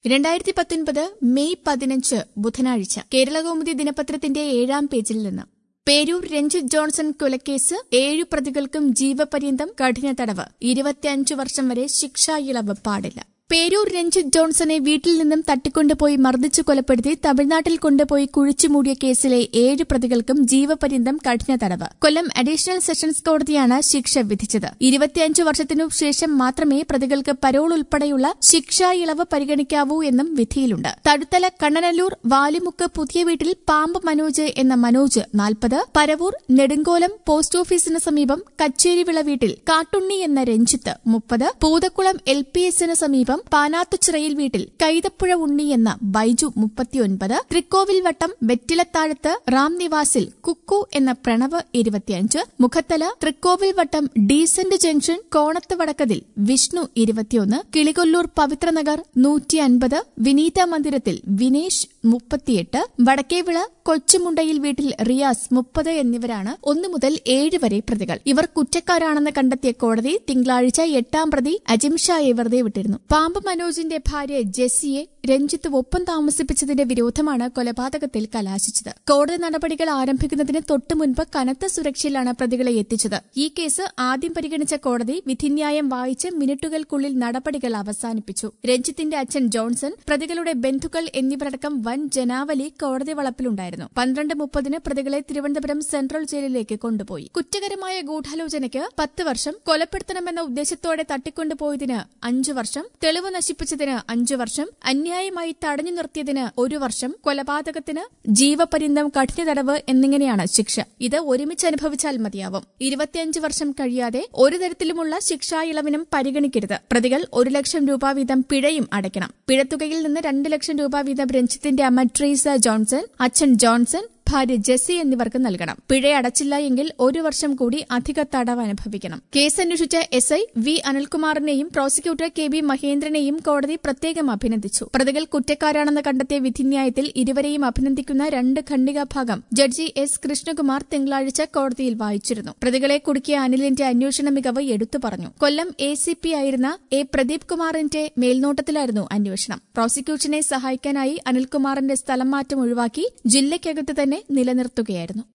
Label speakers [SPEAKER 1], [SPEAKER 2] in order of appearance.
[SPEAKER 1] രണ്ടായിരത്തി പത്തൊൻപത് മെയ് പതിനഞ്ച് ബുധനാഴ്ച കേരളകൗമുദി ദിനപത്രത്തിന്റെ ഏഴാം പേജിൽ നിന്ന് പേരൂർ രഞ്ജിത്ത് ജോൺസൺ കൊലക്കേസ് ഏഴു പ്രതികൾക്കും ജീവപര്യന്തം കഠിന തടവ് ഇരുപത്തിയഞ്ചു വർഷം വരെ ശിക്ഷാ ഇളവ് പാടില്ല പേരൂർ രഞ്ജിത്ത് ജോൺസനെ വീട്ടിൽ നിന്നും തട്ടിക്കൊണ്ടുപോയി മർദ്ദിച്ചു കൊലപ്പെടുത്തി തമിഴ്നാട്ടിൽ കൊണ്ടുപോയി കുഴിച്ചുമൂടിയ കേസിലെ ഏഴ് പ്രതികൾക്കും ജീവപര്യന്തം കഠിന തടവ് കൊല്ലം അഡീഷണൽ സെഷൻസ് കോടതിയാണ് ശിക്ഷ വിധിച്ചത് ഇരുപത്തിയഞ്ചു വർഷത്തിനു ശേഷം മാത്രമേ പ്രതികൾക്ക് പരോൾ ഉൾപ്പെടെയുള്ള ശിക്ഷാ ഇളവ് പരിഗണിക്കാവൂ എന്നും വിധിയിലുണ്ട് തഴുത്തല കണ്ണനല്ലൂർ വാലിമുക്ക് പുതിയ വീട്ടിൽ പാമ്പ് മനോജ് എന്ന മനോജ് നാൽപ്പത് പരവൂർ നെടുങ്കോലം പോസ്റ്റ് ഓഫീസിന് സമീപം കച്ചേരിവിള വീട്ടിൽ കാട്ടുണ്ണി എന്ന രഞ്ജിത്ത് മുപ്പത് പൂതക്കുളം എൽ പി എസിന് സമീപം പാനാത്തുച്ചിറയിൽ വീട്ടിൽ കൈതപ്പുഴ ഉണ്ണി എന്ന ബൈജു മുപ്പത്തിയൊൻപത് തൃക്കോവിൽ വട്ടം വെറ്റിലത്താഴത്ത് റാം നിവാസിൽ കുക്കു എന്ന പ്രണവ് ഇരുപത്തിയഞ്ച് മുഖത്തല തൃക്കോവിൽ വട്ടം ഡീസന്റ് ജംഗ്ഷൻ കോണത്ത് വടക്കതിൽ വിഷ്ണു ഇരുപത്തിയൊന്ന് കിളികൊല്ലൂർ പവിത്രനഗർ നൂറ്റി അൻപത് വിനീത മന്ദിരത്തിൽ വിനേഷ് മുപ്പത്തിയെട്ട് വടക്കേവിള കൊച്ചുമുണ്ടയിൽ വീട്ടിൽ റിയാസ് മുപ്പത് എന്നിവരാണ് ഒന്നു മുതൽ ഏഴ് വരെ പ്രതികൾ ഇവർ കുറ്റക്കാരാണെന്ന് കണ്ടെത്തിയ കോടതി തിങ്കളാഴ്ച എട്ടാം പ്രതി അജിംഷായെ വെറുതെ വിട്ടിരുന്നു പാമ്പ് മനോജിന്റെ ഭാര്യ ജെസ്സിയെ രഞ്ജിത്ത് ഒപ്പം താമസിപ്പിച്ചതിന്റെ വിരോധമാണ് കൊലപാതകത്തിൽ കലാശിച്ചത് കോടതി നടപടികൾ ആരംഭിക്കുന്നതിന് തൊട്ടു മുൻപ് കനത്ത സുരക്ഷയിലാണ് പ്രതികളെ എത്തിച്ചത് ഈ കേസ് ആദ്യം പരിഗണിച്ച കോടതി വിധിന്യായം വായിച്ച് മിനിറ്റുകൾക്കുള്ളിൽ നടപടികൾ അവസാനിപ്പിച്ചു രഞ്ജിത്തിന്റെ അച്ഛൻ ജോൺസൺ പ്രതികളുടെ ബന്ധുക്കൾ എന്നിവരടക്കം വൻ ജനാവലി കോടതി വളപ്പിലുണ്ടായിരുന്നു പന്ത്രണ്ട് മുപ്പതിന് പ്രതികളെ തിരുവനന്തപുരം സെൻട്രൽ ജയിലിലേക്ക് കൊണ്ടുപോയി കുറ്റകരമായ ഗൂഢാലോചനയ്ക്ക് പത്ത് വർഷം കൊലപ്പെടുത്തണമെന്ന ഉദ്ദേശത്തോടെ തട്ടിക്കൊണ്ടുപോയതിന് അഞ്ചു വർഷം തെളിവ് നശിപ്പിച്ചതിന് അഞ്ചു വർഷം അന്യായമായി തടഞ്ഞു നിർത്തിയതിന് ഒരു വർഷം കൊലപാതകത്തിന് ജീവപര്യന്തം കഠിന തടവ് എന്നിങ്ങനെയാണ് ശിക്ഷ ഇത് ഒരുമിച്ച് അനുഭവിച്ചാൽ മതിയാവും ഇരുപത്തിയഞ്ച് വർഷം കഴിയാതെ ഒരു തരത്തിലുമുള്ള ശിക്ഷാ ഇളവിനും പരിഗണിക്കരുത് പ്രതികൾ ഒരു ലക്ഷം രൂപ വീതം പിഴയും അടയ്ക്കണം പിഴത്തുകയിൽ നിന്ന് രണ്ട് ലക്ഷം രൂപ വീതം രഞ്ജിത്തിന്റെ അമ്മ ട്രീസ ജോൺസൺ അച്ഛൻ ജോൺസൺ ഭാര്യ ജെസ്സി എന്നിവർക്ക് നൽകണം പിഴ അടച്ചില്ല എങ്കിൽ ഒരു വർഷം കൂടി അധിക തടവ് അനുഭവിക്കണം കേസ് അന്വേഷിച്ച എസ് ഐ വി അനിൽകുമാറിനെയും പ്രോസിക്യൂട്ടർ കെ ബി മഹേന്ദ്രനെയും കോടതി പ്രത്യേകം അഭിനന്ദിച്ചു പ്രതികൾ കുറ്റക്കാരാണെന്ന് കണ്ടെത്തിയ വിധിന്യായത്തിൽ ഇരുവരെയും അഭിനന്ദിക്കുന്ന രണ്ട് ഖണ്ഡികാഭാഗം ജഡ്ജി എസ് കൃഷ്ണകുമാർ തിങ്കളാഴ്ച കോടതിയിൽ വായിച്ചിരുന്നു പ്രതികളെ കുടുക്കിയ അനിലിന്റെ അന്വേഷണ മികവ് എടുത്തു പറഞ്ഞു കൊല്ലം എ സി പി ആയിരുന്ന എ പ്രദീപ് കുമാറിന്റെ മേൽനോട്ടത്തിലായിരുന്നു അന്വേഷണം പ്രോസിക്യൂഷനെ സഹായിക്കാനായി അനിൽകുമാറിന്റെ സ്ഥലം മാറ്റം ഒഴിവാക്കി ജില്ലയ്ക്കകത്ത് തന്നെ നിലനിർത്തുകയായിരുന്നു